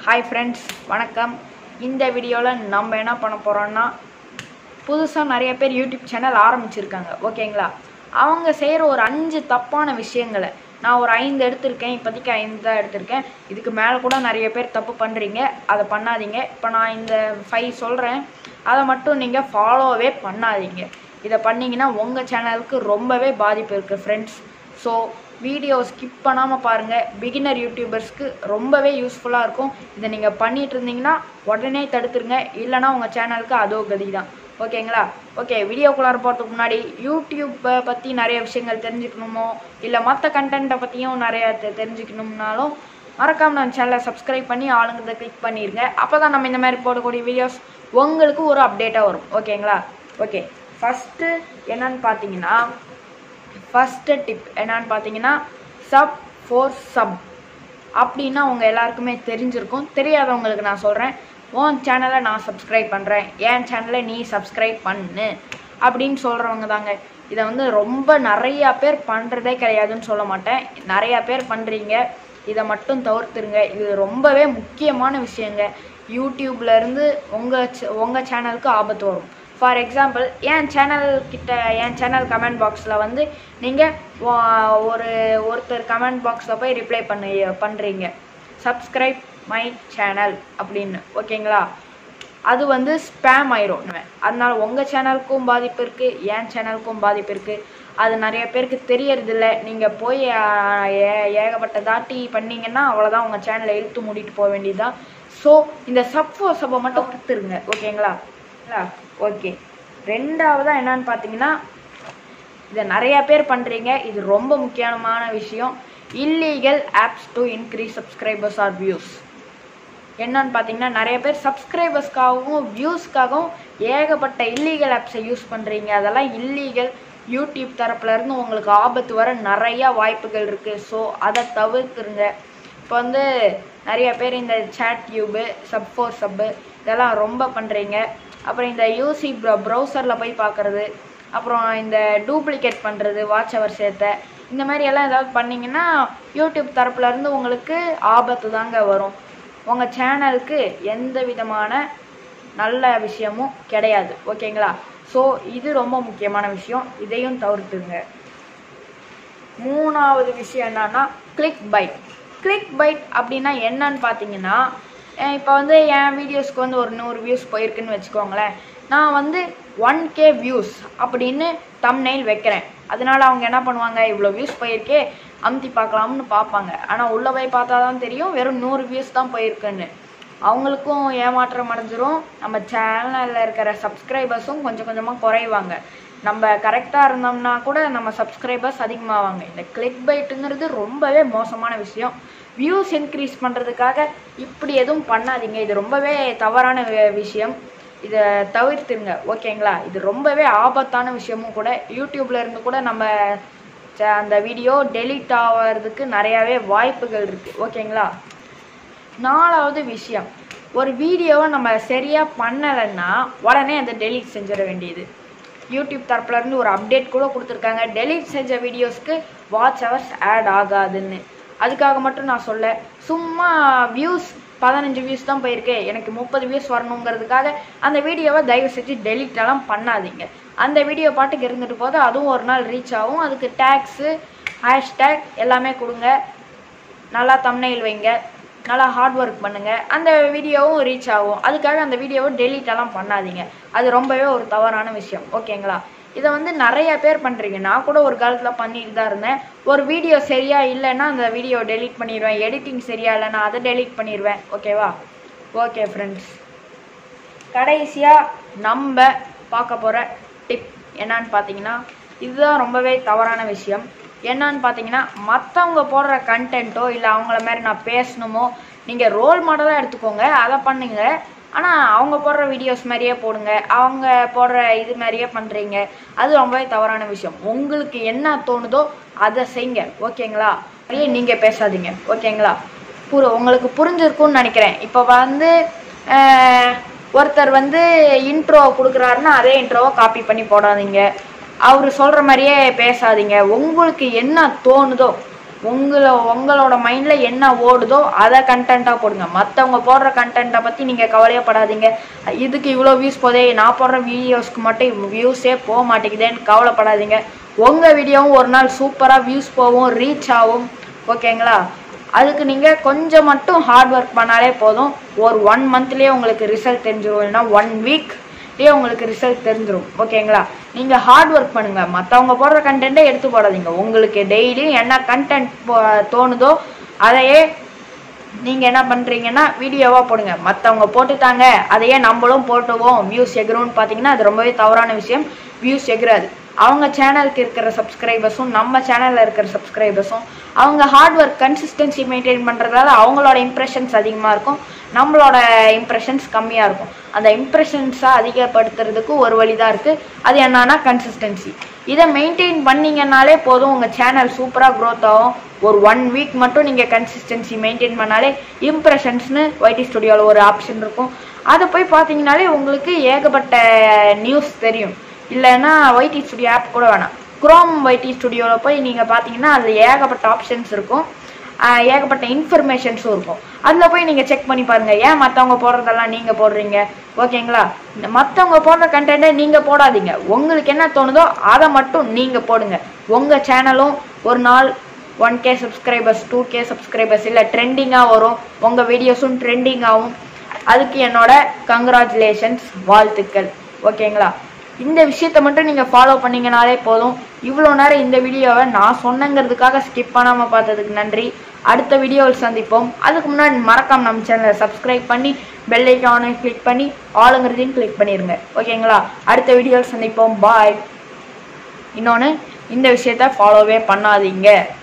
hi friends வணக்கம் இந்த வீடியோவில் நம்ம என்ன பண்ண போகிறோம்னா புதுசாக நிறைய பேர் யூடியூப் சேனல் ஆரம்பிச்சிருக்காங்க ஓகேங்களா அவங்க செய்கிற ஒரு அஞ்சு தப்பான விஷயங்களை நான் ஒரு ஐந்து எடுத்திருக்கேன் இப்போதைக்கு ஐந்து தான் எடுத்திருக்கேன் இதுக்கு மேலே கூட நிறைய பேர் தப்பு பண்ணுறீங்க அதை பண்ணாதீங்க இப்போ நான் இந்த ஃபைவ் சொல்கிறேன் அதை மட்டும் நீங்கள் ஃபாலோவே பண்ணாதீங்க இதை பண்ணீங்கன்னா உங்கள் சேனலுக்கு ரொம்பவே பாதிப்பு இருக்குது ஃப்ரெண்ட்ஸ் ஸோ வீடியோ ஸ்கிப் பண்ணாமல் பாருங்கள் பிகினர் யூடியூபர்ஸ்க்கு ரொம்பவே யூஸ்ஃபுல்லாக இருக்கும் இதை நீங்கள் பண்ணிட்டு இருந்தீங்கன்னா உடனே தடுத்துருங்க இல்லைனா உங்கள் சேனலுக்கு அதோ கதி தான் ஓகேங்களா ஓகே வீடியோக்குள்ளார போகிறதுக்கு முன்னாடி யூடியூப்பை பற்றி நிறைய விஷயங்கள் தெரிஞ்சுக்கணுமோ இல்லை மற்ற கண்டென்ட்டை பற்றியும் நிறையா தெ தெரிஞ்சுக்கணும்னாலும் மறக்காம நம்ம சேனலை சப்ஸ்கிரைப் பண்ணி ஆளுங்கிறத கிளிக் பண்ணிடுங்க அப்போ தான் நம்ம இந்த மாதிரி போடக்கூடிய வீடியோஸ் உங்களுக்கு ஒரு அப்டேட்டாக வரும் ஓகேங்களா ஓகே ஃபஸ்ட்டு என்னன்னு பார்த்தீங்கன்னா ஃபஸ்ட்டு டிப் என்னன்னு பார்த்தீங்கன்னா சப் ஃபோர் சப் அப்படின்னா அவங்க எல்லாருக்குமே தெரிஞ்சிருக்கும் தெரியாதவங்களுக்கு நான் சொல்கிறேன் உன் சேனலை நான் சப்ஸ்கிரைப் பண்ணுறேன் என் சேனலை நீ சப்ஸ்கிரைப் பண்ணு அப்படின்னு சொல்கிறவங்க தாங்க இதை வந்து ரொம்ப நிறையா பேர் பண்ணுறதே கிடையாதுன்னு சொல்ல மாட்டேன் நிறையா பேர் பண்ணுறீங்க இதை மட்டும் தவிர்த்துருங்க இது ரொம்பவே முக்கியமான விஷயங்க யூடியூப்லேருந்து உங்கள் உங்கள் சேனலுக்கு ஆபத்து வரும் ஃபார் எக்ஸாம்பிள் என் சேனல் கிட்ட என் சேனல் கமெண்ட் பாக்ஸில் வந்து நீங்கள் ஒரு ஒருத்தர் கமெண்ட் பாக்ஸில் போய் ரிப்ளை பண்ணி பண்ணுறீங்க சப்ஸ்கிரைப் மை சேனல் அப்படின்னு ஓகேங்களா அது வந்து ஸ்பேம் ஆயிரும் அதனால உங்கள் சேனலுக்கும் பாதிப்பு இருக்குது என் சேனலுக்கும் பாதிப்பு இருக்குது அது நிறைய பேருக்கு தெரியறதில்ல நீங்கள் போய் ஏ ஏகப்பட்ட தாட்டி பண்ணீங்கன்னா அவ்வளோதான் உங்கள் சேனலை இழுத்து மூடிட்டு போக வேண்டியதுதான் ஸோ இந்த சப்போ சப்பை மட்டும் கொடுத்துருங்க ஓகேங்களா ஓகே ரெண்டாவதாக என்னன்னு பார்த்தீங்கன்னா இதை நிறையா பேர் பண்ணுறீங்க இது ரொம்ப முக்கியமான விஷயம் illegal apps to increase subscribers or views என்னன்னு பார்த்தீங்கன்னா நிறைய பேர் சப்ஸ்கிரைபர்ஸ்க்காகவும் வியூஸ்க்காகவும் ஏகப்பட்ட இல்லீகல் ஆப்ஸை யூஸ் பண்ணுறீங்க அதெல்லாம் இல்லீகல் யூடியூப் தரப்புலேருந்து உங்களுக்கு ஆபத்து வர நிறையா வாய்ப்புகள் இருக்குது ஸோ அதை தவிர்த்துருங்க இப்போ வந்து நிறைய பேர் இந்த சேட் டியூபு சப் ஃபோர் சப்பு இதெல்லாம் ரொம்ப பண்ணுறீங்க அப்புறம் இந்த யூசி ப்ரௌ ப்ரௌசரில் போய் பார்க்குறது அப்புறம் இந்த டூப்ளிகேட் பண்ணுறது வாட்ச் அவர் சேர்த்த இந்த மாதிரி எல்லாம் ஏதாவது பண்ணிங்கன்னா யூடியூப் தரப்புலேருந்து உங்களுக்கு ஆபத்து தாங்க வரும் உங்கள் சேனலுக்கு எந்த விதமான நல்ல விஷயமும் கிடையாது ஓகேங்களா ஸோ இது ரொம்ப முக்கியமான விஷயம் இதையும் தவிர்த்துங்க மூணாவது விஷயம் என்னன்னா கிளிக் பைட் கிளிக் பைட் அப்படின்னா என்னன்னு பார்த்தீங்கன்னா இப்போ வந்து என் வீடியோஸ்க்கு வந்து ஒரு நூறு வியூஸ் போயிருக்குன்னு வச்சுக்கோங்களேன் நான் வந்து ஒன் கே வியூஸ் அப்படின்னு தம்நெயில் வைக்கிறேன் அதனால அவங்க என்ன பண்ணுவாங்க இவ்வளோ வியூஸ் போயிருக்கே அமுத்தி பார்க்கலாம்னு பார்ப்பாங்க ஆனால் உள்ளே போய் பார்த்தா தான் தெரியும் வெறும் நூறு வியூஸ் தான் போயிருக்குன்னு அவங்களுக்கும் ஏமாற்றம் அடைஞ்சிரும் நம்ம சேனலில் இருக்கிற சப்ஸ்கிரைபர்ஸும் கொஞ்சம் கொஞ்சமாக குறைவாங்க நம்ம கரெக்டாக இருந்தோம்னா கூட நம்ம சப்ஸ்கிரைபர்ஸ் அதிகமாவாங்க இந்த கிளிக் பைட்டுங்கிறது ரொம்பவே மோசமான விஷயம் வியூஸ் இன்க்ரீஸ் பண்ணுறதுக்காக இப்படி எதுவும் பண்ணாதீங்க இது ரொம்பவே தவறான விஷயம் இதை தவிர்த்துருங்க ஓகேங்களா இது ரொம்பவே ஆபத்தான விஷயமும் கூட யூடியூப்ல இருந்து கூட நம்ம அந்த வீடியோ டெலீட் ஆகிறதுக்கு நிறையாவே வாய்ப்புகள் இருக்குது ஓகேங்களா நாலாவது விஷயம் ஒரு வீடியோவை நம்ம சரியாக பண்ணலைன்னா உடனே அதை டெலீட் செஞ்சிட வேண்டியது யூடியூப் தரப்புலேருந்து ஒரு அப்டேட் கூட கொடுத்துருக்காங்க டெலீட் செஞ்ச வீடியோஸ்க்கு வாட்ச் ஹவர்ஸ் ஆட் ஆகாதுன்னு அதுக்காக மட்டும் நான் சொல்ல சும்மா வியூஸ் பதினஞ்சு வியூஸ் தான் போயிருக்கு எனக்கு முப்பது வியூஸ் வரணுங்கிறதுக்காக அந்த வீடியோவை தயவு செஞ்சு டெலிட் எல்லாம் பண்ணாதீங்க அந்த வீடியோ பாட்டுக்கு இருந்துட்டு போது அதுவும் ஒரு நாள் ரீச் ஆகும் அதுக்கு டேக்ஸு ஹேஷ்டேக் எல்லாமே கொடுங்க நல்லா தம்னைல் வைங்க நல்லா ஹார்ட் ஒர்க் பண்ணுங்கள் அந்த வீடியோவும் ரீச் ஆகும் அதுக்காக அந்த வீடியோவை டெலீட் எல்லாம் பண்ணாதீங்க அது ரொம்பவே ஒரு தவறான விஷயம் ஓகேங்களா இதை வந்து நிறைய பேர் பண்ணுறீங்க நான் கூட ஒரு காலத்தில் பண்ணிட்டு தான் இருந்தேன் ஒரு வீடியோ சரியா இல்லைன்னா அந்த வீடியோ டெலீட் பண்ணிடுவேன் எடிட்டிங் சரியா இல்லைன்னா அதை டெலீட் பண்ணிடுவேன் ஓகேவா ஓகே ஃப்ரெண்ட்ஸ் கடைசியாக நம்ம பார்க்க போகிற டிப் என்னன்னு பார்த்தீங்கன்னா இதுதான் ரொம்பவே தவறான விஷயம் என்னன்னு பார்த்தீங்கன்னா மற்றவங்க போடுற கண்டென்ட்டோ இல்லை அவங்கள மாதிரி நான் பேசணுமோ நீங்கள் ரோல் மாடலாக எடுத்துக்கோங்க அதை பண்ணுங்க ஆனால் அவங்க போடுற வீடியோஸ் மாதிரியே போடுங்க அவங்க போடுற இது மாதிரியே பண்ணுறீங்க அது ரொம்பவே தவறான விஷயம் உங்களுக்கு என்ன தோணுதோ அதை செய்யுங்க ஓகேங்களா அப்படியே நீங்கள் பேசாதீங்க ஓகேங்களா புரு உங்களுக்கு புரிஞ்சிருக்கும்னு நினைக்கிறேன் இப்போ வந்து ஒருத்தர் வந்து இன்ட்ரோ கொடுக்குறாருன்னா அதே இன்ட்ரோவை காப்பி பண்ணி போடாதீங்க அவர் சொல்கிற மாதிரியே பேசாதீங்க உங்களுக்கு என்ன தோணுதோ உங்களை உங்களோட மைண்டில் என்ன ஓடுதோ அதை கண்டென்ட்டாக போடுங்க மற்றவங்க போடுற கண்டென்ட்டை பற்றி நீங்கள் கவலையப்படாதீங்க இதுக்கு இவ்வளோ வியூஸ் போதே நான் போடுற வீடியோஸ்க்கு மட்டும் வியூஸே போக மாட்டேங்குதேன்னு கவலைப்படாதீங்க உங்கள் வீடியோவும் ஒரு நாள் சூப்பராக வியூஸ் போகும் ரீச் ஆகும் ஓகேங்களா அதுக்கு நீங்கள் கொஞ்சம் மட்டும் ஹார்ட் ஒர்க் பண்ணாலே போதும் ஒரு ஒன் மந்த்லேயே உங்களுக்கு ரிசல்ட் தெரிஞ்சிடும் இல்லைன்னா ஒன் வீக்லேயே உங்களுக்கு ரிசல்ட் தெரிஞ்சிடும் ஓகேங்களா நீங்கள் ஹார்ட் ஒர்க் பண்ணுங்கள் மற்றவங்க போடுற கண்டென்ட்டை எடுத்து போடாதீங்க உங்களுக்கு டெய்லியும் என்ன கண்டென்ட் தோணுதோ அதையே நீங்கள் என்ன பண்ணுறீங்கன்னா வீடியோவாக போடுங்க மற்றவங்க போட்டுட்டாங்க அதையே நம்மளும் போட்டுவோம் வியூஸ் எகிறோம்னு பார்த்தீங்கன்னா அது ரொம்பவே தவறான விஷயம் வியூஸ் எகிறாது அவங்க சேனலுக்கு இருக்கிற சப்ஸ்கிரைபர்ஸும் நம்ம சேனலில் இருக்கிற சப்ஸ்கிரைபர்ஸும் அவங்க ஹார்ட் ஒர்க் கன்சிஸ்டன்சி மெயின்டைன் பண்ணுறதால அவங்களோட இம்ப்ரெஷன்ஸ் அதிகமாக இருக்கும் நம்மளோட இம்ப்ரெஷன்ஸ் கம்மியாக இருக்கும் அந்த இம்ப்ரெஷன்ஸை அதிகப்படுத்துறதுக்கு ஒரு வழி தான் இருக்குது அது என்னன்னா கன்சிஸ்டன்சி இதை மெயின்டைன் பண்ணீங்கன்னாலே போதும் உங்கள் சேனல் சூப்பராக க்ரோத் ஆகும் ஒரு ஒன் வீக் மட்டும் நீங்கள் கன்சிஸ்டன்சி மெயின்டைன் பண்ணாலே இம்ப்ரெஷன்ஸ்னு ஒய்டி ஸ்டுடியோவில் ஒரு ஆப்ஷன் இருக்கும் அதை போய் பார்த்தீங்கனாலே உங்களுக்கு ஏகப்பட்ட நியூஸ் தெரியும் இல்லைன்னா ஒய்டி ஸ்டுடியோ ஆப் கூட வேணாம் குரோம் ஒய்டி ஸ்டுடியோவில் போய் நீங்கள் பார்த்தீங்கன்னா அதில் ஏகப்பட்ட ஆப்ஷன்ஸ் இருக்கும் ஆஹ் ஏகப்பட்ட இன்ஃபர்மேஷன்ஸும் இருக்கும் அதில் போய் நீங்கள் செக் பண்ணி பாருங்கள் ஏன் மற்றவங்க போடுறதெல்லாம் நீங்கள் போடுறீங்க ஓகேங்களா இந்த மற்றவங்க போடுற கண்டென்ட்டை நீங்கள் போடாதீங்க உங்களுக்கு என்ன தோணுதோ அதை மட்டும் நீங்கள் போடுங்க உங்கள் சேனலும் ஒரு நாள் one K subscribers two K subscribers இல்லை ட்ரெண்டிங்காக வரும் உங்கள் வீடியோஸும் ட்ரெண்டிங் ஆகும் அதுக்கு என்னோட கங்க்ராச்சுலேஷன்ஸ் வாழ்த்துக்கள் ஓகேங்களா இந்த விஷயத்தை மட்டும் நீங்கள் ஃபாலோ பண்ணீங்கனாலே போதும் இவ்வளோ நேரம் இந்த வீடியோவை நான் சொன்னங்கிறதுக்காக ஸ்கிப் பண்ணாமல் பார்த்ததுக்கு நன்றி அடுத்த வீடியோவில் சந்திப்போம் அதுக்கு முன்னாடி மறக்காம நம்ம சேனலை சப்ஸ்கிரைப் பண்ணி பெல் ஐக்கானை கிளிக் பண்ணி ஆளுங்கிறதையும் கிளிக் பண்ணிடுங்க ஓகேங்களா அடுத்த வீடியோவில் சந்திப்போம் பாய் இன்னொன்று இந்த விஷயத்த ஃபாலோவே பண்ணாதீங்க